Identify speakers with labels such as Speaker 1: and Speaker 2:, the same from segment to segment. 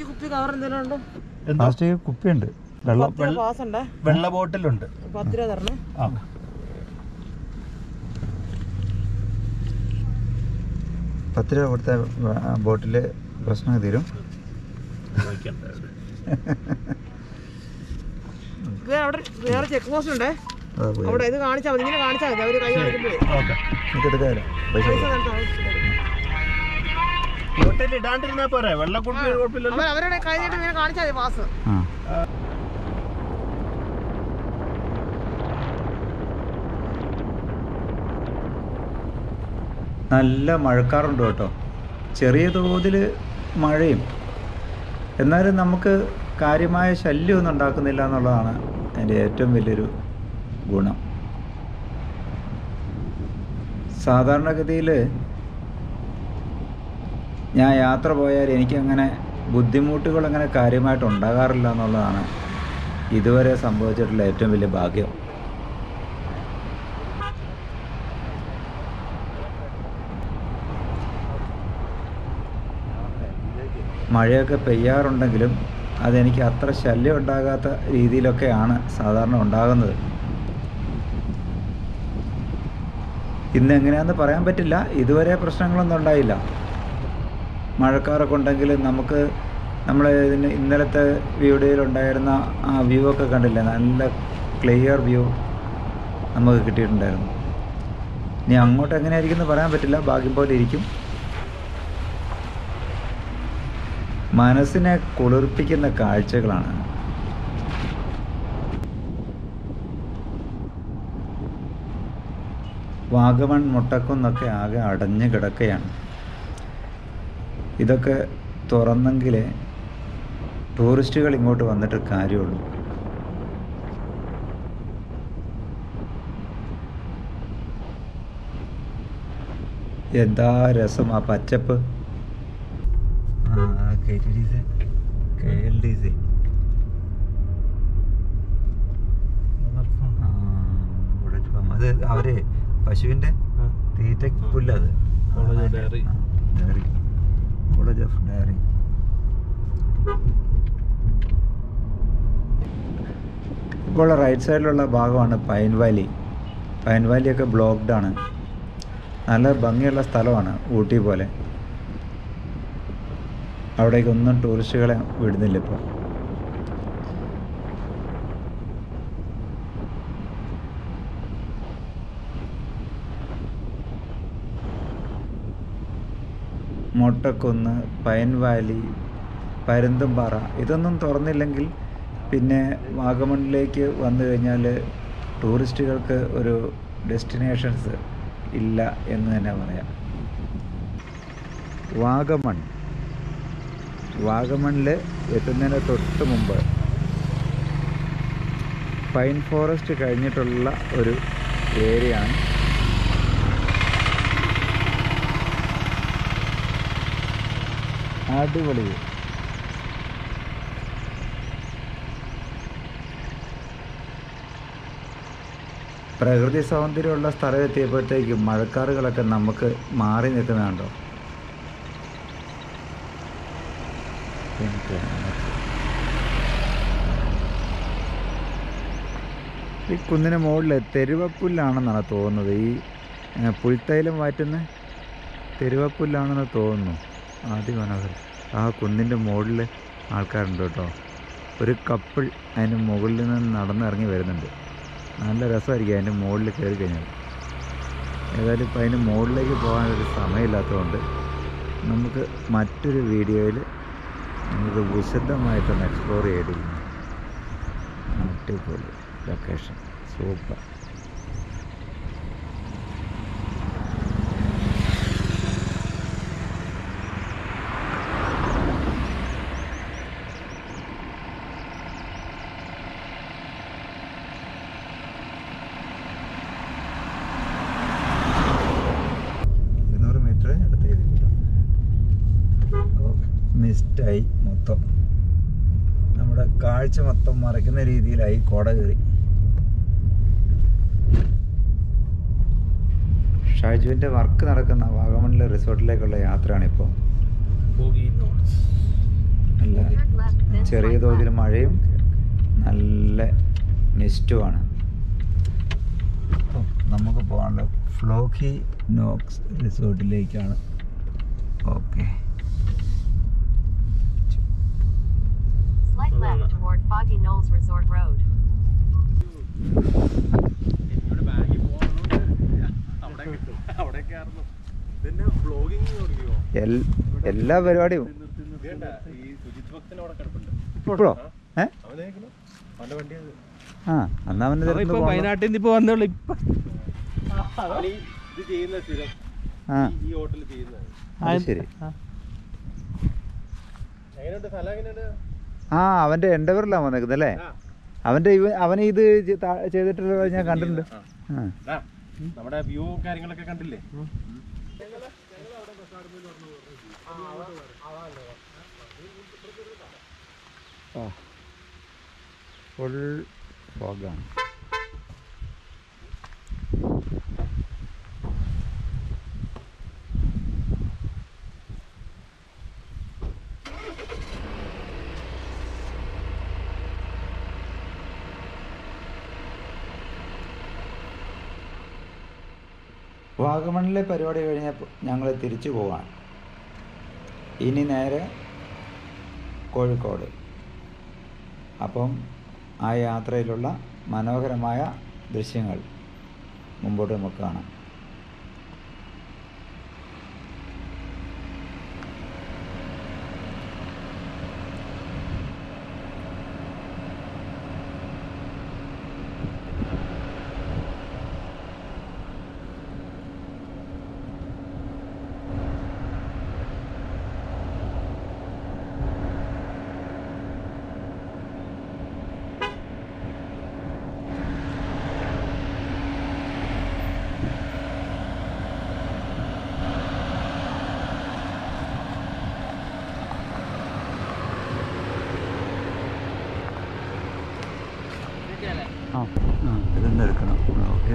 Speaker 1: Plastic കുപ്പി cover എന്തെങ്കിലും ഉണ്ടോ
Speaker 2: എന്തോ
Speaker 3: പ്ലാസ്റ്റിക് കുപ്പിയുണ്ട് വെള്ളം
Speaker 1: പത്ത് രൂപ പാസ് ഉണ്ടേ
Speaker 2: വെള്ള ബോട്ടിലുണ്ട്
Speaker 1: പത്ത് രൂപ തരണേ
Speaker 2: ആ
Speaker 3: പത്ത് രൂപ കൊടുത്ത ബോട്ടിൽ പ്രശ്നം തീരും
Speaker 1: ഇത് അവിടെ വേറെ ചെക്ക് പോസ്റ്റ് ഉണ്ടേ
Speaker 3: അതാ പോയി
Speaker 1: അവിടെ ഇത് കാണിച്ചാൽ മതി ഇങ്ങനെ കാണിച്ചാൽ മതി അവര് കൈ കാണിക്കുമ്പോഴേ
Speaker 2: ഓക്കെ
Speaker 3: എനിക്ക് എടുക്കാമല്ലോ പൈസ
Speaker 1: പൈസ
Speaker 3: കൊടുക്കാം.
Speaker 1: തരട്ടെ, ആവശ്യമില്ല.
Speaker 2: ബോട്ടിൽ ഇടാണ്ടിരുന്നാ പോരെ വെള്ള കുപ്പി കുഴപ്പമില്ലല്ലോ
Speaker 1: അവർ അവരുടെ കൈ നീട്ടി ഇങ്ങനെ കാണിച്ചാൽ മതി പാസ്
Speaker 3: ആ നല്ല മഴക്കാറുണ്ട് കേട്ടോ ചെറിയ തോതിൽ മഴയും എന്നാലും നമുക്ക് കാര്യമായ ശല്യമൊന്നും ഉണ്ടാക്കുന്നില്ല എന്നുള്ളതാണ് എൻ്റെ ഏറ്റവും വലിയൊരു ഗുണം സാധാരണഗതിയിൽ ഞാൻ യാത്ര പോയാൽ എനിക്കങ്ങനെ ബുദ്ധിമുട്ടുകൾ അങ്ങനെ കാര്യമായിട്ട് ഉണ്ടാകാറില്ല എന്നുള്ളതാണ് ഇതുവരെ സംഭവിച്ചിട്ടുള്ള ഏറ്റവും വലിയ ഭാഗ്യം മഴയൊക്കെ പെയ്യാറുണ്ടെങ്കിലും അതെനിക്ക് അത്ര ശല്യം ഉണ്ടാകാത്ത രീതിയിലൊക്കെയാണ് സാധാരണ ഉണ്ടാകുന്നത് ഇന്ന് എങ്ങനെയാണെന്ന് പറയാൻ പറ്റില്ല ഇതുവരെ പ്രശ്നങ്ങളൊന്നും ഉണ്ടായില്ല മഴക്കാറൊക്കെ ഉണ്ടെങ്കിൽ നമുക്ക് നമ്മൾ ഇതിന് ഇന്നലത്തെ വീഡിയോയിലുണ്ടായിരുന്ന ആ വ്യൂ ഒക്കെ കണ്ടില്ലേ നല്ല ക്ലിയർ വ്യൂ നമുക്ക് കിട്ടിയിട്ടുണ്ടായിരുന്നു ഇനി അങ്ങോട്ട് എങ്ങനെയായിരിക്കും എന്ന് പറയാൻ പറ്റില്ല ഭാഗ്യം പോലെ ഇരിക്കും മനസ്സിനെ കുളിർപ്പിക്കുന്ന കാഴ്ചകളാണ് വാഗമൺ മുട്ടക്കുന്നൊക്കെ ആകെ അടഞ്ഞു കിടക്കുകയാണ് ഇതൊക്കെ തുറന്നെങ്കിലേ ടൂറിസ്റ്റുകൾ ഇങ്ങോട്ട് വന്നിട്ട് കാര്യമുള്ളൂ എന്താ രസം ആ പച്ചപ്പ് ആ K T D C K L D C അത് അവര് പശുവിന്റെ തീറ്റ പുല്ലത്
Speaker 2: College of Dairy.
Speaker 3: Dairy college of dairy ഇപ്പോൾ റൈറ്റ് സൈഡിലുള്ള ഭാഗമാണ് പൈൻ വാലി പൈൻ വാലിയൊക്കെ ബ്ലോക്ക്ഡ് ആണ് നല്ല ഭംഗിയുള്ള സ്ഥലമാണ് ഊട്ടി പോലെ അവിടേക്കൊന്നും ടൂറിസ്റ്റുകളെ വിടുന്നില്ല ഇപ്പോൾ മൊട്ടക്കുന്ന് പൈൻ വാലി പരുന്തുംപാറ ഇതൊന്നും തുറന്നില്ലെങ്കിൽ പിന്നെ വാഗമണിലേക്ക് വന്നു കഴിഞ്ഞാൽ ടൂറിസ്റ്റുകൾക്ക് ഒരു ഡെസ്റ്റിനേഷൻസ് ഇല്ല എന്ന് തന്നെ പറയാം വാഗമൺ വാഗമണിൽ എത്തുന്നതിന് തൊട്ട് മുമ്പ് പൈൻ ഫോറസ്റ്റ് കഴിഞ്ഞിട്ടുള്ള ഒരു ഏരിയ ആണ് അടിപൊളി view. പ്രകൃതി സൗന്ദര്യമുള്ള സ്ഥലം എത്തിയപ്പോഴത്തേക്കും മഴക്കാറുകളൊക്കെ നമുക്ക് മാറി നിൽക്കുന്നുണ്ടോ ഈ കുന്നിന് മുകളിൽ തെരുവപ്പുല്ലാണെന്നാണ് തോന്നുന്നത് ഈ ഏ, പുൽത്തൈലം വാറ്റുന്ന തെരുവപ്പുല്ലാണെന്ന് തോന്നുന്നു ആദ്യ മനോഹരം ആ കുന്നിൻ്റെ മുകളിൽ ആൾക്കാരുണ്ട് കേട്ടോ ഒരു കപ്പിൾ അതിന് മുകളിൽ നിന്ന് നടന്നിറങ്ങി വരുന്നുണ്ട് നല്ല രസമായിരിക്കും അതിൻ്റെ മുകളിൽ കയറി കഴിഞ്ഞാൽ ഏതായാലും ഇപ്പം അതിന് മുകളിലേക്ക് പോകാനൊരു സമയമില്ലാത്തതുകൊണ്ട് നമുക്ക് മറ്റൊരു വീഡിയോയിൽ നമുക്ക് വിശദമായിട്ടൊന്ന് എക്സ്പ്ലോർ ചെയ്തിരിക്കുന്നു അടിപൊളി ലൊക്കേഷൻ സൂപ്പർ ഇരുന്നൂറ് മീറ്റർ അടുത്ത് ചെയ്തിട്ടുണ്ട് മിസ്റ്റായി മൊത്തം നമ്മുടെ കാഴ്ച മൊത്തം മറയ്ക്കുന്ന രീതിയിലായി കോട കയറി ഷാജുവിൻ്റെ വർക്ക് നടക്കുന്ന വാഗമണിലെ റിസോർട്ടിലേക്കുള്ള യാത്രയാണിപ്പോൾ നല്ല ചെറിയ തോതിൽ മഴയും നല്ല മിസ്റ്റുമാണ് അപ്പം നമുക്ക് പോകാനുള്ള ഫ്ലോക്കി നോക്സ് റിസോർട്ടിലേക്കാണ് okay
Speaker 4: Slight left toward Foggy Knolls Resort Road.
Speaker 2: പിന്നെ വ്ളോഗിങ് തുടങ്ങിയോ
Speaker 3: എൽ എല്ലാ പരിപാടിയും
Speaker 2: ഈ സുജിത് ഭക്തൻ അവിടെ കിടപ്പുണ്ട്
Speaker 3: ഇപ്പോഴോ ഏ
Speaker 2: അവനേക്കുന്നു അവന്റെ വണ്ടി അത്
Speaker 3: ആ എന്നാ അവൻ്റെ
Speaker 5: അവൻ ഇപ്പൊ വയനാട്ടിൽ നിന്ന് ഇപ്പൊ വന്നുള്ളൂ ഇപ്പൊ
Speaker 2: അവൻ ഈ ഇത് ചെയ്യുന്ന സ്ഥിരം
Speaker 3: ആ
Speaker 2: ഈ- ഈ ഹോട്ടലിൽ ചെയ്യുന്നത്
Speaker 3: അത് ശരി
Speaker 2: എങ്ങനെയുണ്ട് സ്ഥലം എങ്ങനെയുണ്ട്
Speaker 3: ആ അവൻ്റെ എൻഡവറിലാണ് വന്നേക്കുന്നത് അല്ലേ
Speaker 2: ആ.
Speaker 3: അവൻ്റെ ഇവ അവനെ ഇത് ചെ- താ- ചെയ്തിട്ടുള്ള ഞാൻ കണ്ടിട്ടുണ്ട് ആ
Speaker 2: ആ, നമ്മുടെ വ്യൂ കാര്യങ്ങളൊക്കെ കണ്ടില്ലേ
Speaker 3: ആ ഫുൾ ഫോഗാണ് വാഗമണിലെ പരിപാടി കഴിഞ്ഞപ്പോൾ ഞങ്ങൾ തിരിച്ചു പോവാണ് ഇനി നേരെ കോഴിക്കോട് അപ്പം ആ യാത്രയിലുള്ള മനോഹരമായ ദൃശ്യങ്ങൾ മുമ്പോട്ട് നമുക്ക് കാണാം ആ ആ ഇതൊന്നും എടുക്കണം ഓക്കെ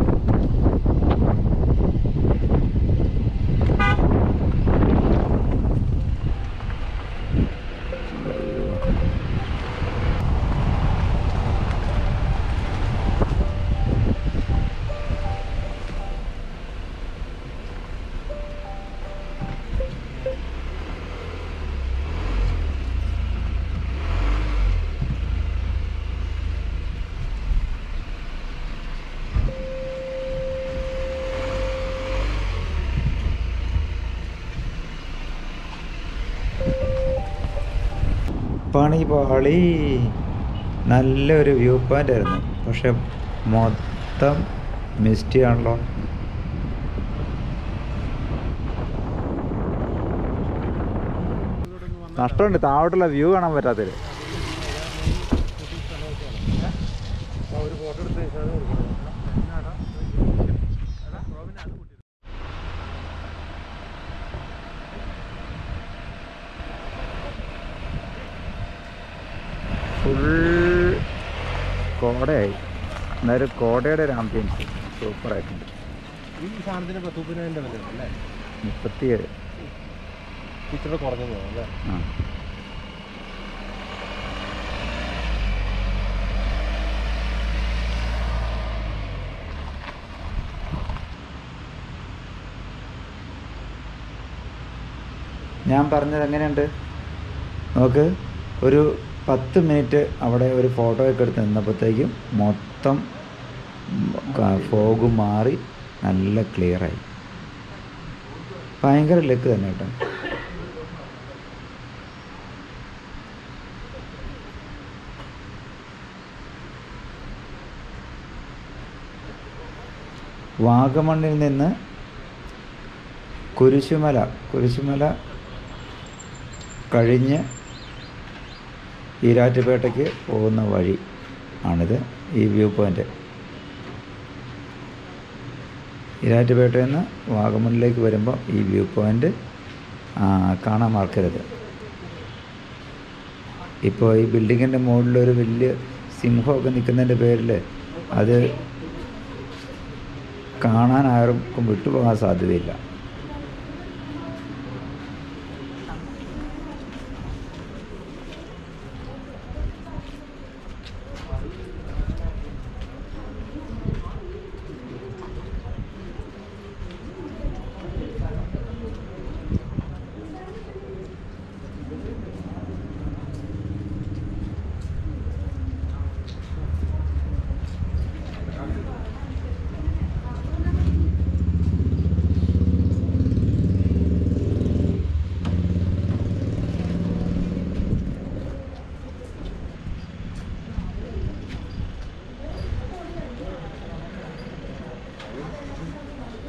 Speaker 3: പണി പാളി നല്ലൊരു വ്യൂ പോയിന്റ് ആയിരുന്നു പക്ഷെ മൊത്തം മിസ്റ്റി ആണല്ലോ നഷ്ടമുണ്ട് താഴോട്ടുള്ള വ്യൂ കാണാൻ പറ്റാത്തത്
Speaker 2: ഒരു ഫോട്ടോ എടുത്ത്
Speaker 3: ഫുൾ കോടയായി എന്നാലും കോടയുടെ ഒരു ആംബിയൻസ് സൂപ്പറായിട്ടുണ്ട്
Speaker 2: ഈ സാധനത്തിന് മുപ്പതിനായിരം വില അല്ലേ
Speaker 3: മുപ്പത്തിയേഴ്
Speaker 2: ഇച്ചിരി കുറഞ്ഞു പോകും അല്ലേ
Speaker 3: ആ ഞാൻ പറഞ്ഞത് എങ്ങനെയുണ്ട് നോക്ക് ഒരു പത്ത് മിനിറ്റ് അവിടെ ഒരു ഫോട്ടോ ഒക്കെ എടുത്ത് നിന്നപ്പോഴത്തേക്കും മൊത്തം ഫോഗ് മാറി നല്ല ക്ലിയറായി ഭയങ്കര ലക്ക് തന്നെ കേട്ടോ വാഗമണ്ണിൽ നിന്ന് കുരിശുമല കുരിശുമല കഴിഞ്ഞ് ഈരാറ്റുപേട്ടയ്ക്ക് പോകുന്ന വഴി ആണിത് ഈ വ്യൂ പോയിൻ്റ് ഈരാറ്റുപേട്ടയിൽ നിന്ന് വാഗമണിലേക്ക് വരുമ്പോൾ ഈ വ്യൂ പോയിൻ്റ് കാണാൻ മറക്കരുത് ഇപ്പോൾ ഈ ബിൽഡിങ്ങിൻ്റെ മുകളിലൊരു വലിയ സിംഹമൊക്കെ നിൽക്കുന്നതിൻ്റെ പേരിൽ അത് കാണാൻ ആർക്കും വിട്ടുപോകാൻ സാധ്യതയില്ല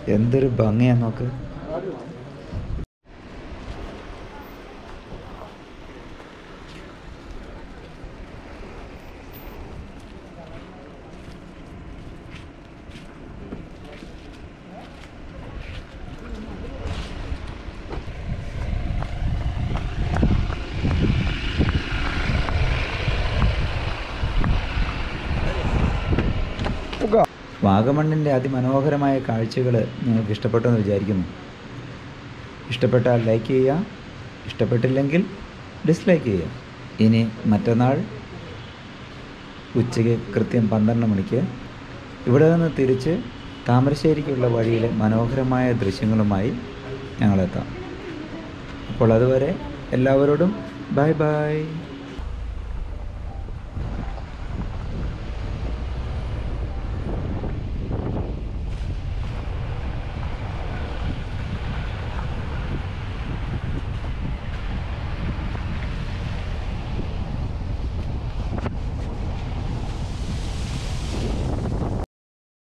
Speaker 3: എന്തൊരു ഭംഗിയാ നോക്ക് വാഗമണ്ണിൻ്റെ അതിമനോഹരമായ കാഴ്ചകൾ നിങ്ങൾക്ക് ഇഷ്ടപ്പെട്ടെന്ന് വിചാരിക്കുന്നു ഇഷ്ടപ്പെട്ടാൽ ലൈക്ക് ചെയ്യുക ഇഷ്ടപ്പെട്ടില്ലെങ്കിൽ ഡിസ്ലൈക്ക് ചെയ്യുക ഇനി മറ്റന്നാൾ ഉച്ചയ്ക്ക് കൃത്യം പന്ത്രണ്ട് മണിക്ക് ഇവിടെ നിന്ന് തിരിച്ച് താമരശ്ശേരിക്കുള്ള വഴിയിലെ മനോഹരമായ ദൃശ്യങ്ങളുമായി ഞങ്ങളെത്താം അപ്പോൾ അതുവരെ എല്ലാവരോടും ബൈ ബൈ